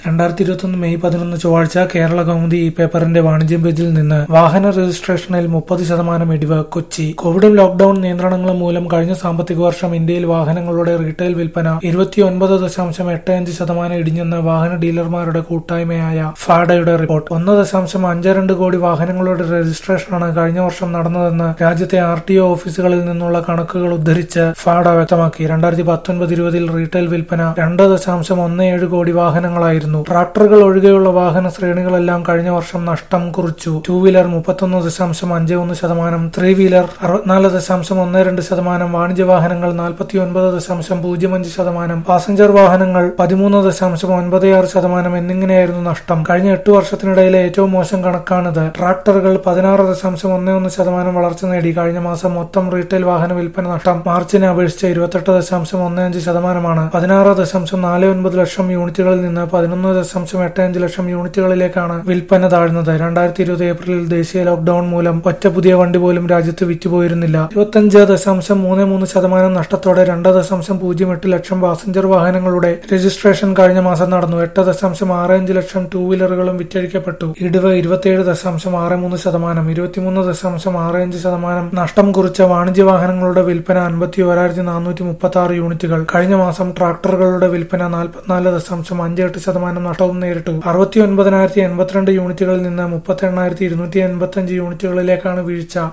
രണ്ടായിരത്തി ഇരുപത്തൊന്ന് മെയ് പതിനൊന്ന് ചൊവ്വാഴ്ച കേരള കൗമുദി ഈ പേപ്പറിന്റെ വാണിജ്യം പേജിൽ നിന്ന് വാഹന രജിസ്ട്രേഷനിൽ മുപ്പത് ശതമാനം ഇടിവ് കൊച്ചി കോവിഡും ലോക്ഡൌൺ നിയന്ത്രണങ്ങളും മൂലം കഴിഞ്ഞ സാമ്പത്തിക വർഷം ഇന്ത്യയിൽ വാഹനങ്ങളുടെ റീറ്റെയിൽ വിൽപ്പന ഇരുപത്തിയൊൻപത് ദശാംശം എട്ട് അഞ്ച് ശതമാനം ഇടിഞ്ഞെന്ന് വാഹന ഡീലർമാരുടെ കൂട്ടായ്മയായ ഫാഡയുടെ റിപ്പോർട്ട് ഒന്ന് ദശാംശം അഞ്ച് രണ്ട് കോടി വാഹനങ്ങളുടെ രജിസ്ട്രേഷനാണ് കഴിഞ്ഞ വർഷം നടന്നതെന്ന് രാജ്യത്തെ ആർ ടി ഒ ഓഫീസുകളിൽ നിന്നുള്ള കണക്കുകൾ ഉദ്ധരിച്ച് ഫാഡ വ്യക്തമാക്കി രണ്ടായിരത്തി പത്തൊൻപത് ഇരുപതിൽ റീറ്റെയിൽ വിൽപ്പന രണ്ട് ദശാംശം ഒന്ന് ഏഴ് കോടി വാഹനങ്ങളായിരുന്നു ട്രാക്ടറുകൾ ഒഴികെയുള്ള വാഹന ശ്രേണികളെല്ലാം കഴിഞ്ഞ വർഷം നഷ്ടം കുറിച്ചു ടൂ വീലർ മുപ്പത്തൊന്ന് ദശാംശം അഞ്ച് ഒന്ന് ശതമാനം ത്രീ വീലർ അറുപത്തിനാല് ദശാംശം ഒന്ന് രണ്ട് ശതമാനം വാണിജ്യ വാഹനങ്ങൾ നാൽപ്പത്തി ഒൻപത് ദശാംശം പൂജ്യം അഞ്ച് ശതമാനം പാസഞ്ചർ വാഹനങ്ങൾ പതിമൂന്ന് ദശാംശം ഒൻപത് ആറ് ശതമാനം എന്നിങ്ങനെയായിരുന്നു നഷ്ടം കഴിഞ്ഞ എട്ട് വർഷത്തിനിടയിലെ ഏറ്റവും മോശം കണക്കാണിത് ട്രാക്ടറുകൾ പതിനാറ് ദശാംശം ഒന്ന് ഒന്ന് ശതമാനം വളർച്ച നേടി കഴിഞ്ഞ മാസം മൊത്തം റീറ്റെയിൽ വാഹന വിൽപ്പന നഷ്ടം മാർച്ചിനെ അപേക്ഷിച്ച് ഇരുപത്തെട്ട് ദശാംശം ഒന്ന് അഞ്ച് ശതമാനമാണ് പതിനാറ് ദശാംശം നാല് ഒൻപത് ലക്ഷം യൂണിറ്റുകളിൽ നിന്ന് പതിനൊന്ന് ദശാംശം എട്ട് അഞ്ച് ലക്ഷം യൂണിറ്റുകളിലേക്കാണ് വിൽപ്പന താഴ്ന്നത് രണ്ടായിരത്തി ഇരുപത് ഏപ്രിലിൽ ദേശീയ ലോക്ഡൌൺ മൂലം ഒറ്റ പുതിയ വണ്ടി പോലും രാജ്യത്ത് വിറ്റുപോയിരുന്നില്ല ഇരുപത്തഞ്ച് ദശാംശം മൂന്ന് മൂന്ന് ശതമാനം നഷ്ടത്തോടെ രണ്ട് ദശാംശം പൂജ്യം എട്ട് ലക്ഷം പാസഞ്ചർ വാഹനങ്ങളുടെ രജിസ്ട്രേഷൻ കഴിഞ്ഞ മാസം നടന്നു എട്ട് ദശാംശം ആറ് അഞ്ച് ലക്ഷം ടൂ വീലറുകളും വിറ്റഴിക്കപ്പെട്ടു ഇടിവ് ഇരുപത്തിയേഴ് ദശാംശം ആറ് മൂന്ന് ശതമാനം ഇരുപത്തിമൂന്ന് ദശാംശം ആറ് അഞ്ച് ശതമാനം നഷ്ടം കുറിച്ച വാണിജ്യ വാഹനങ്ങളുടെ വിൽപ്പന അൻപത്തി ഒരായിരത്തി നാനൂറ്റി മുപ്പത്തി ആറ് യൂണിറ്റുകൾ കഴിഞ്ഞ മാസം ട്രാക്ടറുകളുടെ വിൽപ്പന നാൽപ്പത്തിനാല് ദശാംശം അഞ്ച് എട്ട് ശതമാനം നഷ്ടവും നേരിട്ടു അറുപത്തി ഒൻപതിനായിരത്തി എൺപത്തിരണ്ട് യൂണിറ്റുകളിൽ നിന്ന് മുപ്പത്തി എണ്ണായിരത്തി ഇരുന്നൂറ്റി എൺപത്തി അഞ്ച് യൂണിറ്റുകളിലേക്കാണ് വീഴ്ച